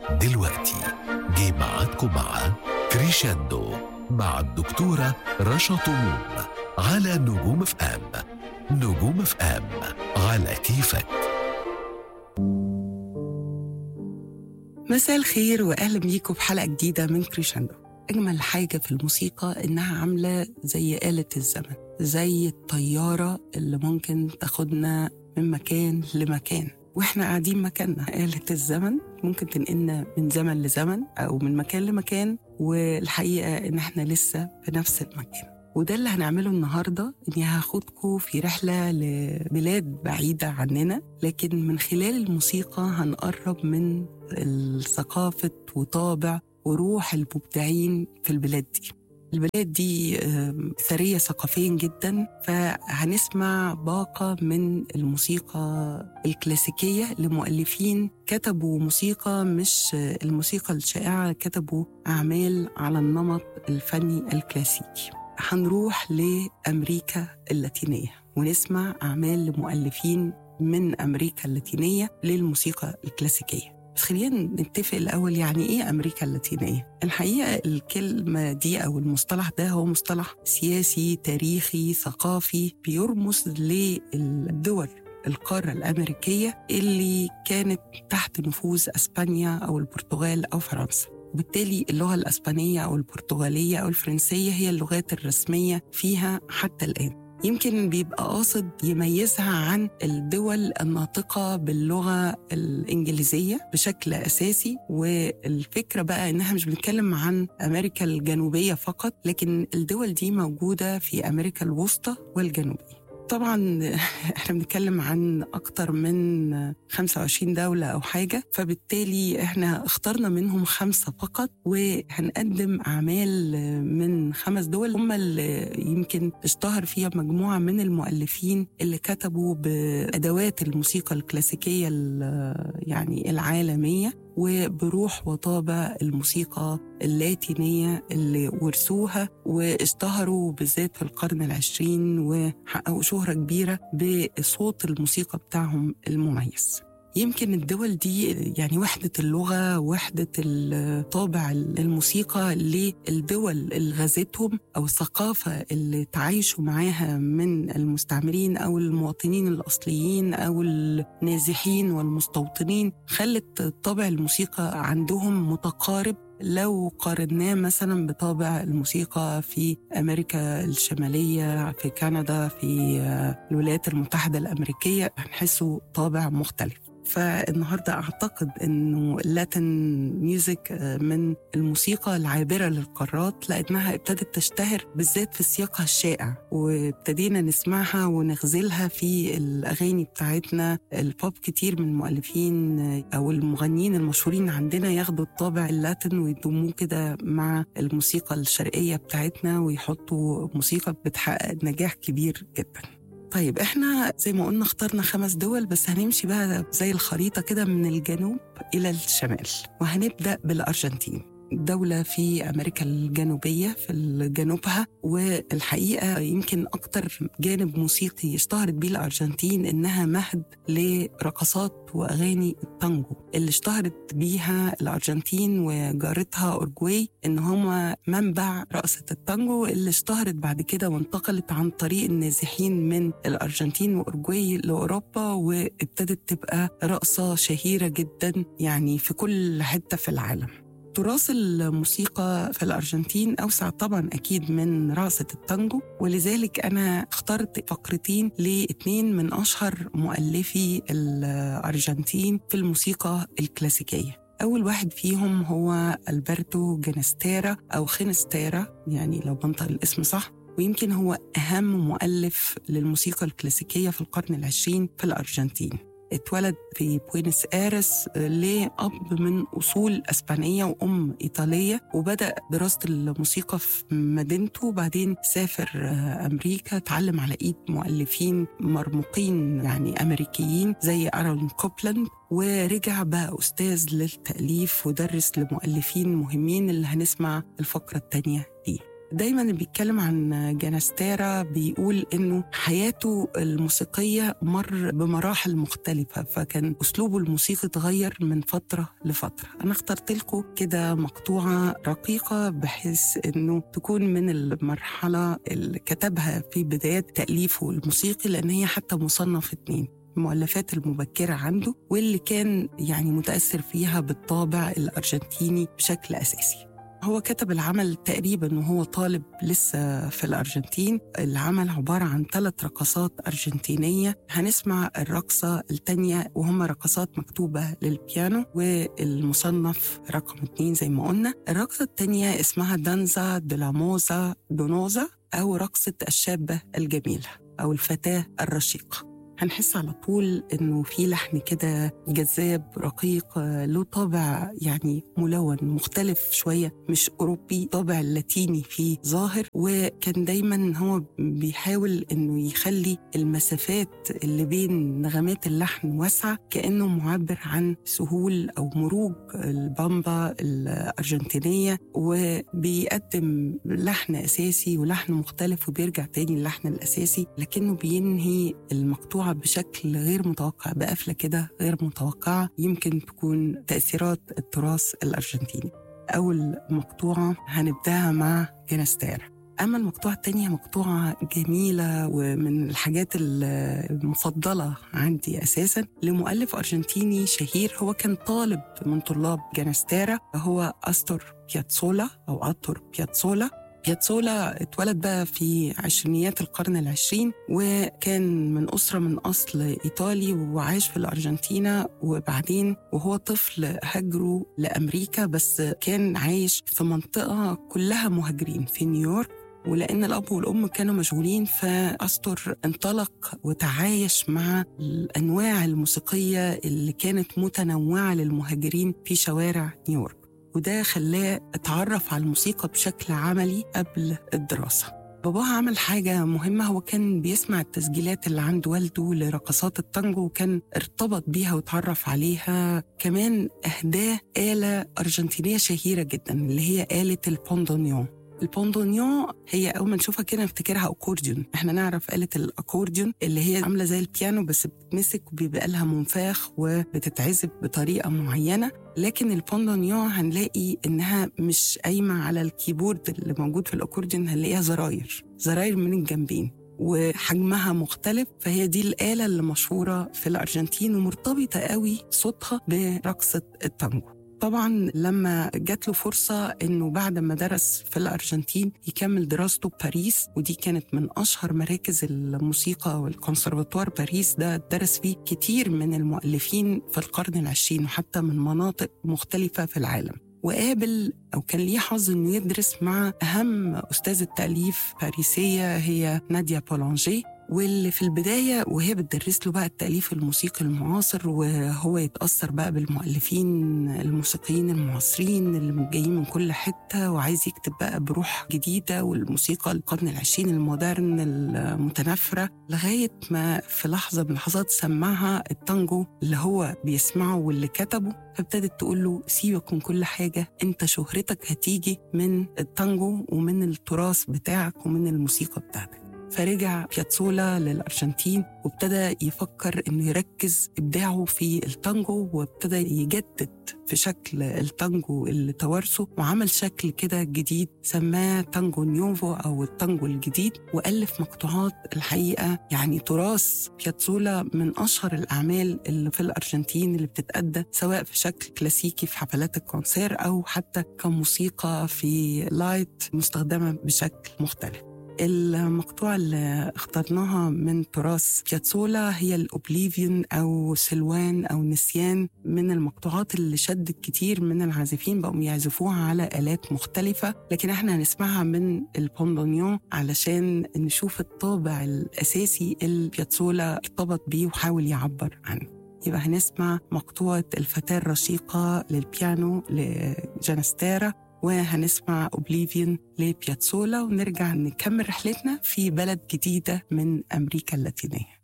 دلوقتي جه ميعادكم مع كريشاندو مع الدكتورة رشا طموم على نجوم اف ام نجوم اف ام على كيفك مساء الخير واهلا بيكم في حلقه جديده من كريشاندو اجمل حاجه في الموسيقى انها عامله زي آلة الزمن زي الطياره اللي ممكن تاخدنا من مكان لمكان واحنا قاعدين مكاننا آلة الزمن ممكن تنقلنا من زمن لزمن او من مكان لمكان والحقيقه ان احنا لسه في نفس المكان وده اللي هنعمله النهارده اني هاخدكم في رحله لبلاد بعيده عننا لكن من خلال الموسيقى هنقرب من ثقافه وطابع وروح المبدعين في البلاد دي البلاد دي آم، ثرية ثقافيا جدا فهنسمع باقة من الموسيقى الكلاسيكية لمؤلفين كتبوا موسيقى مش آه، الموسيقى الشائعة كتبوا أعمال على النمط الفني الكلاسيكي هنروح لأمريكا اللاتينية ونسمع أعمال لمؤلفين من أمريكا اللاتينية للموسيقى الكلاسيكية بس خلينا نتفق الأول يعني إيه أمريكا اللاتينية؟ الحقيقة الكلمة دي أو المصطلح ده هو مصطلح سياسي تاريخي ثقافي بيرمز للدول القارة الأمريكية اللي كانت تحت نفوذ أسبانيا أو البرتغال أو فرنسا وبالتالي اللغة الأسبانية أو البرتغالية أو الفرنسية هي اللغات الرسمية فيها حتى الآن يمكن بيبقى قاصد يميزها عن الدول الناطقة باللغة الإنجليزية بشكل أساسي والفكرة بقى إنها مش بنتكلم عن أمريكا الجنوبية فقط لكن الدول دي موجودة في أمريكا الوسطى والجنوبية طبعا احنا بنتكلم عن اكتر من 25 دولة او حاجة فبالتالي احنا اخترنا منهم خمسة فقط وهنقدم اعمال من خمس دول هم اللي يمكن اشتهر فيها مجموعة من المؤلفين اللي كتبوا بادوات الموسيقى الكلاسيكية ال- يعني العالمية وبروح وطابع الموسيقى اللاتينية اللي ورثوها واشتهروا بالذات في القرن العشرين وحققوا شهرة كبيرة بصوت الموسيقى بتاعهم المميز يمكن الدول دي يعني وحدة اللغة وحدة الطابع الموسيقى للدول اللي غزتهم أو الثقافة اللي تعايشوا معاها من المستعمرين أو المواطنين الأصليين أو النازحين والمستوطنين خلت طابع الموسيقى عندهم متقارب لو قارناه مثلا بطابع الموسيقى في امريكا الشماليه في كندا في آه، الولايات المتحده الامريكيه هنحسه طابع مختلف فالنهارده اعتقد انه اللاتين ميوزك آه، من الموسيقى العابره للقارات لانها ابتدت تشتهر بالذات في سياقها الشائع وابتدينا نسمعها ونغزلها في الاغاني بتاعتنا البوب كتير من المؤلفين آه، او المغنيين المشهورين عندنا ياخدوا الطابع اللاتين ويضموه كده مع الموسيقى الشرقيه بتاعتنا ويحطوا موسيقى بتحقق نجاح كبير جدا طيب احنا زي ما قلنا اخترنا خمس دول بس هنمشي بقى زي الخريطة كده من الجنوب إلى الشمال وهنبدأ بالأرجنتين دولة في أمريكا الجنوبية في جنوبها والحقيقة يمكن أكتر جانب موسيقي اشتهرت بيه الأرجنتين إنها مهد لرقصات وأغاني التانجو اللي اشتهرت بيها الأرجنتين وجارتها أورجواي إن هما منبع رقصة التانجو اللي اشتهرت بعد كده وانتقلت عن طريق النازحين من الأرجنتين وأورجواي لأوروبا وابتدت تبقى رقصة شهيرة جدا يعني في كل حتة في العالم تراث الموسيقى في الأرجنتين أوسع طبعا أكيد من رقصة التانجو ولذلك أنا اخترت فقرتين لاتنين من أشهر مؤلفي الأرجنتين في الموسيقى الكلاسيكية أول واحد فيهم هو ألبرتو جنستيرا أو خينستيرا يعني لو بنطق الاسم صح ويمكن هو أهم مؤلف للموسيقى الكلاسيكية في القرن العشرين في الأرجنتين اتولد في بوينس ايرس لأب من أصول أسبانية وأم إيطالية وبدأ دراسة الموسيقى في مدينته وبعدين سافر أمريكا تعلم على إيد مؤلفين مرموقين يعني أمريكيين زي أرون كوبلاند ورجع بقى أستاذ للتأليف ودرس لمؤلفين مهمين اللي هنسمع الفقرة التانية دي دايما اللي بيتكلم عن جانستيرا بيقول انه حياته الموسيقيه مر بمراحل مختلفه فكان اسلوبه الموسيقي اتغير من فتره لفتره انا اخترت لكم كده مقطوعه رقيقه بحيث انه تكون من المرحله اللي كتبها في بدايات تاليفه الموسيقي لان هي حتى مصنف اتنين المؤلفات المبكرة عنده واللي كان يعني متأثر فيها بالطابع الأرجنتيني بشكل أساسي هو كتب العمل تقريبا وهو طالب لسه في الأرجنتين العمل عبارة عن ثلاث رقصات أرجنتينية هنسمع الرقصة التانية وهم رقصات مكتوبة للبيانو والمصنف رقم اتنين زي ما قلنا الرقصة التانية اسمها دانزا دلاموزا دونوزا أو رقصة الشابة الجميلة أو الفتاة الرشيقة هنحس على طول انه في لحن كده جذاب رقيق له طابع يعني ملون مختلف شويه مش اوروبي طابع اللاتيني فيه ظاهر وكان دايما هو بيحاول انه يخلي المسافات اللي بين نغمات اللحن واسعه كانه معبر عن سهول او مروج البامبا الارجنتينيه وبيقدم لحن اساسي ولحن مختلف وبيرجع تاني اللحن الاساسي لكنه بينهي المقطوعه بشكل غير متوقع بقفلة كده غير متوقعة يمكن تكون تأثيرات التراث الأرجنتيني أول مقطوعة هنبدأها مع جنستير أما المقطوعة التانية مقطوعة جميلة ومن الحاجات المفضلة عندي أساسا لمؤلف أرجنتيني شهير هو كان طالب من طلاب جانستيرا هو أستور بياتسولا أو أتور بياتسولا بياتسولا اتولد بقى في عشرينيات القرن العشرين وكان من أسرة من أصل إيطالي وعاش في الأرجنتينا وبعدين وهو طفل هاجروا لأمريكا بس كان عايش في منطقة كلها مهاجرين في نيويورك ولأن الأب والأم كانوا مشغولين فأستر انطلق وتعايش مع الأنواع الموسيقية اللي كانت متنوعة للمهاجرين في شوارع نيويورك وده خلاه اتعرف على الموسيقى بشكل عملي قبل الدراسة باباه عمل حاجة مهمة هو كان بيسمع التسجيلات اللي عند والده لرقصات التانجو وكان ارتبط بيها وتعرف عليها كمان أهداه آلة أرجنتينية شهيرة جدا اللي هي آلة البوندونيون البوندونيون هي اول ما نشوفها كده نفتكرها اكورديون احنا نعرف آلة الاكورديون اللي هي عامله زي البيانو بس بتتمسك وبيبقى لها منفاخ وبتتعزف بطريقه معينه لكن البوندونيون هنلاقي انها مش قايمه على الكيبورد اللي موجود في الاكورديون هنلاقيها زراير زراير من الجنبين وحجمها مختلف فهي دي الآلة اللي مشهورة في الأرجنتين ومرتبطة قوي صوتها برقصة التانجو طبعا لما جات له فرصة انه بعد ما درس في الارجنتين يكمل دراسته بباريس ودي كانت من اشهر مراكز الموسيقى والكونسرفاتوار باريس ده درس فيه كتير من المؤلفين في القرن العشرين وحتى من مناطق مختلفة في العالم وقابل أو كان ليه حظ إنه يدرس مع أهم أستاذة تأليف باريسية هي ناديا بولانجي واللي في البداية وهي بتدرس له بقى التأليف الموسيقي المعاصر وهو يتأثر بقى بالمؤلفين الموسيقيين المعاصرين اللي جايين من كل حتة وعايز يكتب بقى بروح جديدة والموسيقى القرن العشرين المودرن المتنافرة لغاية ما في لحظة من اللحظات سمعها التانجو اللي هو بيسمعه واللي كتبه فابتدت تقول له سيبك من كل حاجة انت شهرتك هتيجي من التانجو ومن التراث بتاعك ومن الموسيقى بتاعتك فرجع بياتسولا للأرجنتين وابتدى يفكر إنه يركز إبداعه في التانجو وابتدى يجدد في شكل التانجو اللي توارثه وعمل شكل كده جديد سماه تانجو نيوفو أو التانجو الجديد وألف مقطوعات الحقيقة يعني تراث بياتسولا من أشهر الأعمال اللي في الأرجنتين اللي بتتأدى سواء في شكل كلاسيكي في حفلات الكونسير أو حتى كموسيقى في لايت مستخدمة بشكل مختلف المقطوعة اللي اخترناها من تراث بياتسولا هي الأوبليفيون أو سلوان أو نسيان من المقطوعات اللي شدت كتير من العازفين بقوا يعزفوها على آلات مختلفة لكن احنا هنسمعها من البوندونيون علشان نشوف الطابع الأساسي اللي بياتسولا ارتبط بيه وحاول يعبر عنه يبقى هنسمع مقطوعة الفتاة الرشيقة للبيانو لجانستيرا وهنسمع اوبليفيون لبياتسولا ونرجع نكمل رحلتنا في بلد جديدة من أمريكا اللاتينية